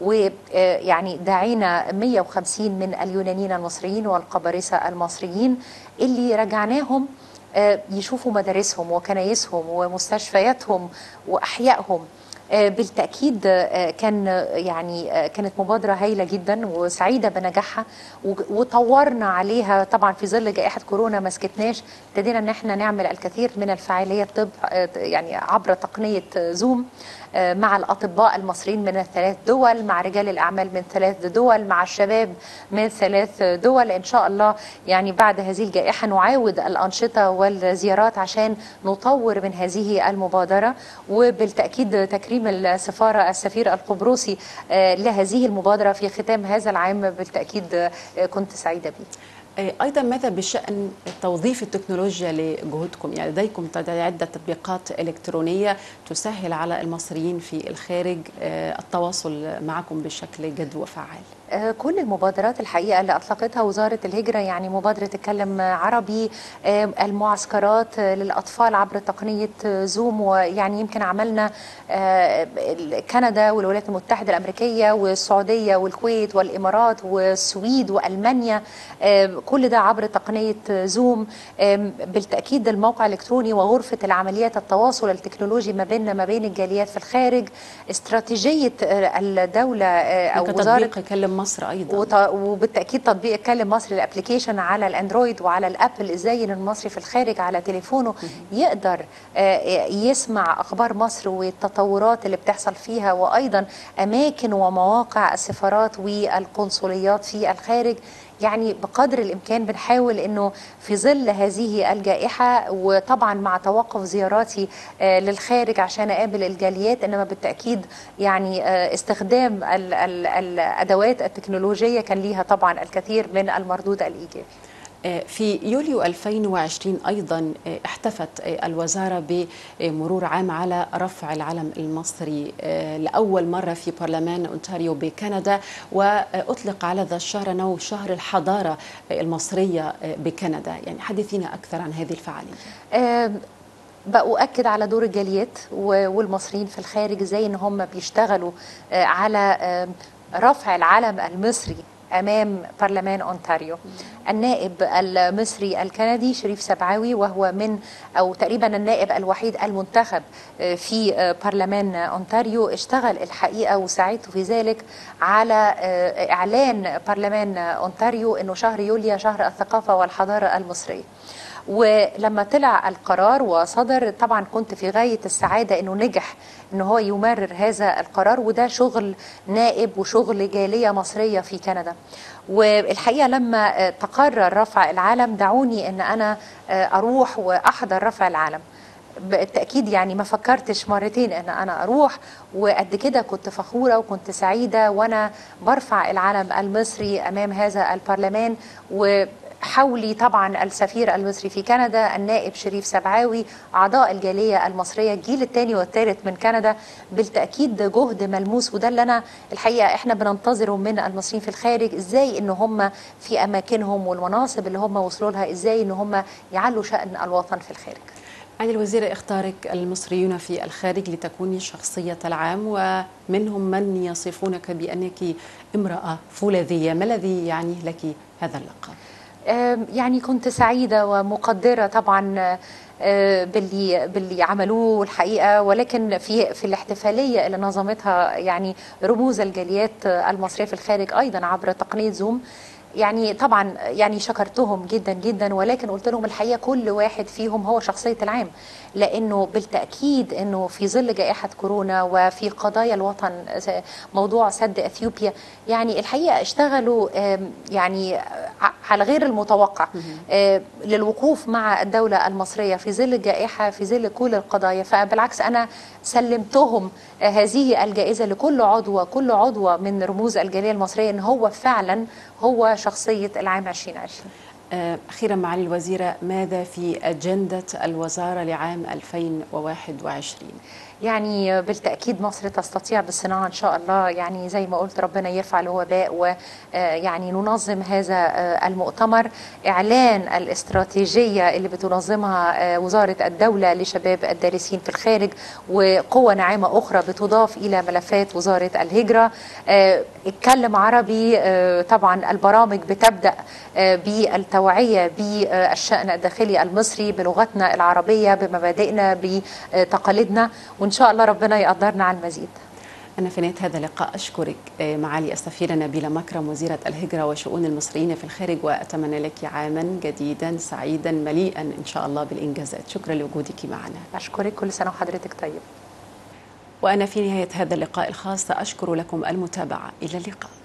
ويعني دعينا 150 من اليونانيين المصريين والقبارسه المصريين اللي رجعناهم آه، يشوفوا مدارسهم وكنايسهم ومستشفياتهم واحيائهم آه، بالتاكيد آه، كان آه، يعني آه، كانت مبادره هايله جدا وسعيده بنجاحها وج- وطورنا عليها طبعا في ظل جائحه كورونا ما سكتناش ابتدينا ان احنا نعمل الكثير من الفعاليات طب آه، يعني عبر تقنيه آه، زوم آه، مع الاطباء المصريين من الثلاث دول مع رجال الاعمال من ثلاث دول مع الشباب من ثلاث دول ان شاء الله يعني بعد هذه الجائحه نعاود الانشطه والزيارات عشان نطور من هذه المبادره وبالتاكيد تكريم السفاره السفير القبرصي آه، لهذه المبادره في ختام هذا العام بالتاكيد آه، كنت سعيده به آه، أيضا ماذا بشأن توظيف التكنولوجيا لجهودكم يعني لديكم عدة تطبيقات إلكترونية تسهل على المصريين في الخارج آه، التواصل معكم بشكل جد وفعال آه، كل المبادرات الحقيقه اللي اطلقتها وزاره الهجره يعني مبادره اتكلم عربي آه، المعسكرات آه، للاطفال عبر تقنيه آه، زوم ويعني يمكن عملنا آه، كندا والولايات المتحده الامريكيه والسعوديه والكويت والامارات والسويد والمانيا آه، كل ده عبر تقنيه آه، زوم آم، بالتاكيد الموقع الالكتروني وغرفه العمليات التواصل التكنولوجي ما بيننا ما بين الجاليات في الخارج استراتيجيه آه، الدوله آه، او وزاره كتطبيق يكلم مصر أيضا وط- وبالتاكيد تطبيق اتكلم مصري الابلكيشن على الاندرويد وعلى الابل ازاي ان المصري في الخارج على تليفونه يقدر آه، يسمع اخبار مصر والتطورات اللي بتحصل فيها وايضا اماكن ومواقع السفارات والقنصليات في الخارج يعني بقدر الامكان بنحاول انه في ظل هذه الجائحه وطبعا مع توقف زياراتي آه، للخارج عشان اقابل الجاليات انما بالتاكيد يعني آه، استخدام ال- ال- الادوات التكنولوجيه كان ليها طبعا الكثير من المردود الايجابي آه، في يوليو 2020 أيضا آه، احتفت آه، الوزارة بمرور عام على رفع العلم المصري آه، لأول مرة في برلمان أونتاريو بكندا وأطلق على ذا الشهر أنه شهر الحضارة آه، المصرية آه، بكندا يعني حدثينا أكثر عن هذه الفعالية آم، بأؤكد على دور الجاليات و- والمصريين في الخارج ازاي ان هم بيشتغلوا آه، على آم، رفع العلم المصري امام برلمان اونتاريو النائب المصري الكندي شريف سبعاوي وهو من او تقريبا النائب الوحيد المنتخب آه، في آه، برلمان اونتاريو اشتغل الحقيقه وساعدته في ذلك على آه، اعلان برلمان اونتاريو انه شهر يوليو شهر الثقافه والحضاره المصريه ولما طلع القرار وصدر طبعا كنت في غايه السعاده انه نجح ان هو يمرر هذا القرار وده شغل نائب وشغل جاليه مصريه في كندا والحقيقه لما تقرر رفع العلم دعوني ان انا اروح واحضر رفع العلم بالتاكيد يعني ما فكرتش مرتين ان انا اروح وقد كده كنت فخوره وكنت سعيده وانا برفع العلم المصري امام هذا البرلمان و حولي طبعا السفير المصري في كندا النائب شريف سبعاوي اعضاء الجاليه المصريه الجيل الثاني والثالث من كندا بالتاكيد جهد ملموس وده اللي انا الحقيقه احنا بننتظره من المصريين في الخارج ازاي ان هم في اماكنهم والمناصب اللي هم وصلوا لها ازاي ان هم يعلوا شان الوطن في الخارج معالي الوزير اختارك المصريون في الخارج لتكوني شخصية العام ومنهم من يصفونك بأنك امرأة فولاذية ما الذي يعني لك هذا اللقب؟ يعني كنت سعيدة ومقدرة طبعا باللي باللي عملوه الحقيقه ولكن في في الاحتفاليه اللي نظمتها يعني رموز الجاليات المصريه في الخارج ايضا عبر تقنيه زوم يعني طبعا يعني شكرتهم جدا جدا ولكن قلت لهم الحقيقه كل واحد فيهم هو شخصيه العام لانه بالتاكيد انه في ظل جائحه كورونا وفي قضايا الوطن موضوع سد اثيوبيا يعني الحقيقه اشتغلوا يعني على غير المتوقع للوقوف مع الدوله المصريه في ظل الجائحه في ظل كل القضايا فبالعكس انا سلمتهم هذه الجائزه لكل عضو كل عضوه من رموز الجاليه المصريه ان هو فعلا هو شخصيه العام 2020 أخيرا معالي الوزيرة ماذا في أجندة الوزارة لعام 2021 يعني بالتأكيد مصر تستطيع بالصناعة إن شاء الله يعني زي ما قلت ربنا يرفع الوباء ويعني ننظم هذا المؤتمر إعلان الاستراتيجية اللي بتنظمها وزارة الدولة لشباب الدارسين في الخارج وقوة ناعمة أخرى بتضاف إلى ملفات وزارة الهجرة اتكلم عربي طبعا البرامج بتبدأ بالتوعية بالشأن الداخلي المصري بلغتنا العربية بمبادئنا بتقاليدنا وإن شاء الله ربنا يقدرنا على المزيد أنا في نهاية هذا اللقاء أشكرك معالي السفيرة نبيلة مكرم وزيرة الهجرة وشؤون المصريين في الخارج وأتمنى لك عاما جديدا سعيدا مليئا إن شاء الله بالإنجازات شكرا لوجودك معنا أشكرك كل سنة وحضرتك طيب وأنا في نهاية هذا اللقاء الخاص أشكر لكم المتابعة إلى اللقاء